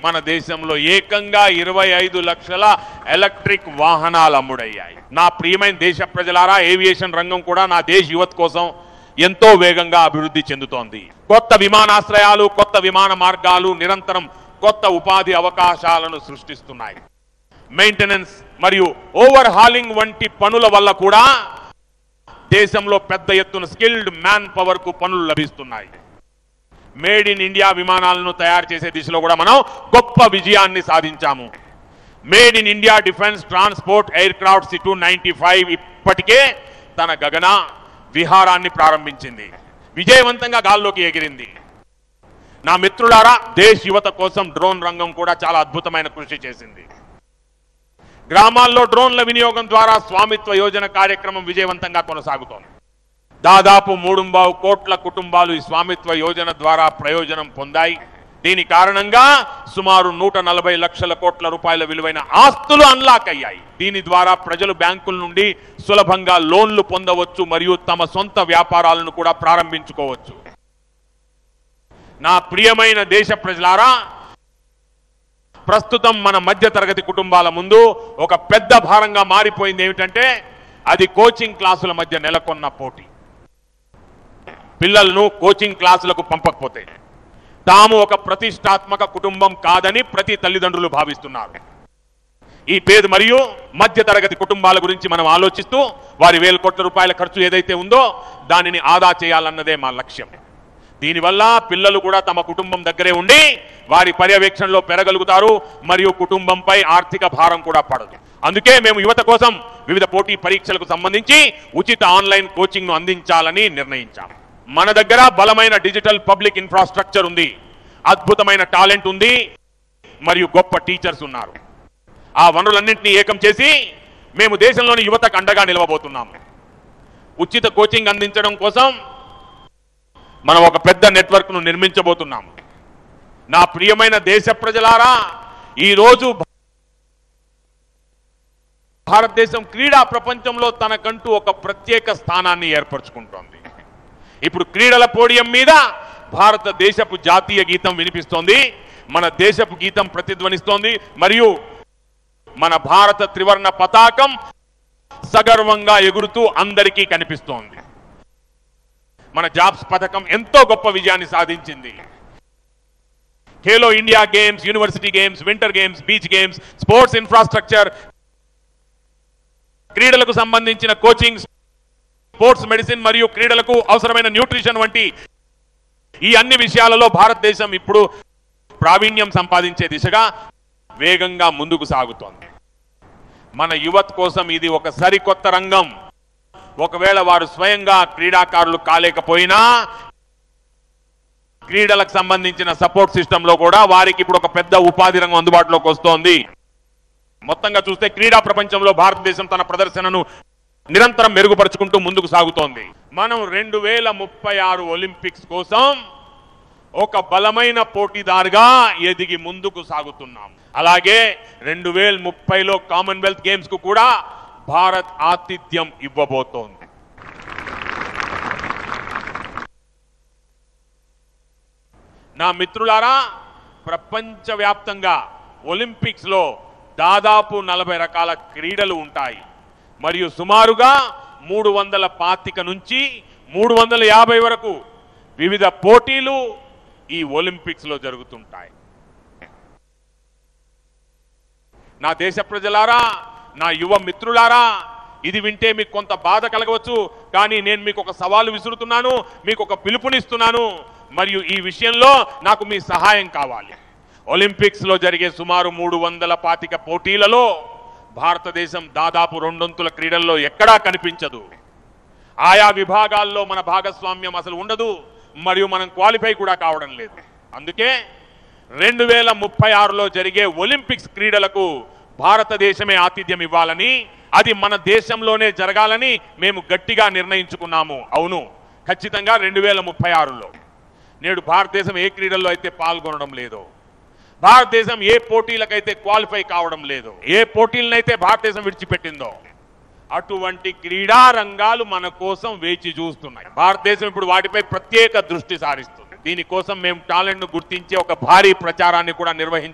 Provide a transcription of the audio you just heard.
మన దేశంలో ఏకంగా ఇరవై ఐదు లక్షల ఎలక్ట్రిక్ వాహనాలు అమ్ముడయ్యాయి నా ప్రియమైన దేశ ప్రజలారా ఏవియేషన్ రంగం కూడా నా దేశ యువత కోసం ఎంతో వేగంగా అభివృద్ధి చెందుతోంది కొత్త విమానాశ్రయాలు కొత్త విమాన మార్గాలు నిరంతరం కొత్త ఉపాధి అవకాశాలను సృష్టిస్తున్నాయి మెయింటెనెన్స్ మరియు ఓవర్ హాలింగ్ వంటి పనుల వల్ల కూడా దేశంలో పెద్ద ఎత్తున స్కిల్డ్ మ్యాన్ పవర్ కు పనులు లభిస్తున్నాయి మేడ్ ఇన్ ఇండియా విమానాలను తయారు చేసే దిశలో కూడా మనం గొప్ప విజయాన్ని సాధించాము made in India defence transport aircraft C two ninety five ఇప్పటికే తన గగన విహారాన్ని ప్రారంభించింది విజయవంతంగా గాల్లోకి ఎగిరింది నా మిత్రులారా దేశ్ యువత కోసం డ్రోన్ రంగం కూడా చాలా అద్భుతమైన కృషి చేసింది గ్రామాల్లో డ్రోన్ల వినియోగం ద్వారా స్వామిత్వ యోజన కార్యక్రమం విజయవంతంగా కొనసాగుతోంది దాదాపు మూడుంబావు కోట్ల కుటుంబాలు ఈ స్వామిత్వ యోజన ద్వారా ప్రయోజనం పొందాయి దీని కారణంగా సుమారు నూట నలభై లక్షల కోట్ల రూపాయల విలువైన ఆస్తులు అన్లాక్ అయ్యాయి దీని ద్వారా ప్రజలు బ్యాంకుల నుండి సులభంగా లోన్లు పొందవచ్చు మరియు తమ సొంత వ్యాపారాలను కూడా ప్రారంభించుకోవచ్చు నా ప్రియమైన దేశ ప్రజలారా ప్రస్తుతం మన మధ్య తరగతి కుటుంబాల ముందు ఒక పెద్ద భారంగా మారిపోయింది ఏమిటంటే అది కోచింగ్ క్లాసుల మధ్య నెలకొన్న పోటీ పిల్లలను కోచింగ్ క్లాసులకు పంపకపోతే తాము ఒక ప్రతిష్టాత్మక కుటుంబం కాదని ప్రతి తల్లిదండ్రులు భావిస్తున్నారు ఈ పేద మరియు మధ్య తరగతి కుటుంబాల గురించి మనం ఆలోచిస్తూ వారి వేల కోట్ల రూపాయల ఖర్చు ఏదైతే ఉందో దానిని ఆదా చేయాలన్నదే మా లక్ష్యం దీనివల్ల పిల్లలు కూడా తమ కుటుంబం దగ్గరే ఉండి వారి పర్యవేక్షణలో పెరగలుగుతారు మరియు కుటుంబంపై ఆర్థిక భారం కూడా పడదు అందుకే మేము యువత కోసం వివిధ పోటీ పరీక్షలకు సంబంధించి ఉచిత ఆన్లైన్ కోచింగ్ ను అందించాలని నిర్ణయించాం మన దగ్గర బలమైన డిజిటల్ పబ్లిక్ ఇన్ఫ్రాస్ట్రక్చర్ ఉంది అద్భుతమైన టాలెంట్ ఉంది మరియు గొప్ప టీచర్స్ ఉన్నారు ఆ వనరులన్నింటినీ ఏకం చేసి మేము దేశంలోని యువతకు అండగా నిలవబోతున్నాము ఉచిత కోచింగ్ అందించడం కోసం మనం ఒక పెద్ద నెట్వర్క్ ను నిర్మించబోతున్నాము నా ప్రియమైన దేశ ప్రజలారా ఈరోజు భారతదేశం క్రీడా ప్రపంచంలో తనకంటూ ఒక ప్రత్యేక స్థానాన్ని ఏర్పరచుకుంటోంది ఇప్పుడు క్రీడల పోడియం మీద భారతదేశపు జాతీయ గీతం వినిపిస్తోంది మన దేశపు గీతం ప్రతిధ్వనిస్తోంది మరియు మన భారత త్రివర్ణ పతాకం సగర్వంగా ఎగురుతూ అందరికీ కనిపిస్తోంది మన జాబ్స్ పథకం ఎంతో గొప్ప విజయాన్ని సాధించింది Khelo India games university games winter games beach games sports infrastructure క్రీడలకు సంబంధించిన కోచింగ్ స్పోర్ట్స్ మెడిసిన్ మరియు క్రీడలకు అవసరమైన న్యూట్రిషన్ వంటి ఈ అన్ని విషయాలలో భారతదేశం ఇప్పుడు ప్రావీణ్యం సంపాదించే దిశగా వేగంగా ముందుకు సాగుతోంది మన యువత్ కోసం ఇది ఒక సరికొత్త రంగం ఒకవేళ వారు స్వయంగా క్రీడాకారులు కాలేకపోయినా క్రీడలకు సంబంధించిన సపోర్ట్ సిస్టమ్ లో కూడా వారికి ఇప్పుడు ఒక పెద్ద ఉపాధి రంగం అందుబాటులోకి వస్తోంది మొత్తంగా చూస్తే క్రీడా ప్రపంచంలో భారతదేశం తన ప్రదర్శనను నిరంతరం మెరుగుపరుచుకుంటూ ముందుకు సాగుతోంది మనం రెండు వేల ముప్పై ఆరు ఒలింపిక్స్ కోసం ఒక బలమైన పోటీదారుగా ఎదిగి ముందుకు సాగుతున్నాం అలాగే రెండు వేల ముప్పైలో కామన్వెల్త్ గేమ్స్ కు కూడా భారత్ ఆతిథ్యం ఇవ్వబోతోంది నా మిత్రులారా ప్రపంచవ్యాప్తంగా ఒలింపిక్స్ లో దాదాపు నలభై రకాల క్రీడలు ఉంటాయి మరియు సుమారుగా మూడు వందల పాతిక నుంచి మూడు వందల యాభై వరకు వివిధ పోటీలు ఈ ఒలింపిక్స్ లో జరుగుతుంటాయి నా దేశ ప్రజలారా నా యువ మిత్రులారా ఇది వింటే మీకు కొంత బాధ కలగవచ్చు కానీ నేను మీకు ఒక సవాలు విసురుతున్నాను మీకు ఒక పిలుపునిస్తున్నాను మరియు ఈ విషయంలో నాకు మీ సహాయం కావాలి ఒలింపిక్స్ లో జరిగే సుమారు మూడు వందల పాతిక పోటీలలో భారతదేశం దాదాపు రెండొంతుల క్రీడల్లో ఎక్కడా కనిపించదు ఆయా విభాగాల్లో మన భాగస్వామ్యం అసలు ఉండదు మరియు మనం క్వాలిఫై కూడా కావడం లేదు అందుకే రెండు వేల ముప్పై ఆరులో జరిగే ఒలింపిక్స్ క్రీడలకు భారతదేశమే ఆతిథ్యం ఇవ్వాలని అది మన దేశంలోనే జరగాలని మేము గట్టిగా నిర్ణయించుకున్నాము అవును ఖచ్చితంగా రెండు వేల ముప్పై ఆరులో నేడు భారతదేశం ఏ క్రీడల్లో అయితే పాల్గొనడం లేదో భారతదేశం ఏ పోటీలకైతే క్వాలిఫై కావడం లేదు ఏ పోటీలనైతే భారతదేశం విడిచిపెట్టిందో అటువంటి క్రీడా రంగాలు మన కోసం వేచి చూస్తున్నాయి భారతదేశం ఇప్పుడు వాటిపై ప్రత్యేక దృష్టి సారిస్తుంది దీనికోసం మేము టాలెంట్ ను గుర్తించే ఒక భారీ ప్రచారాన్ని కూడా నిర్వహించాం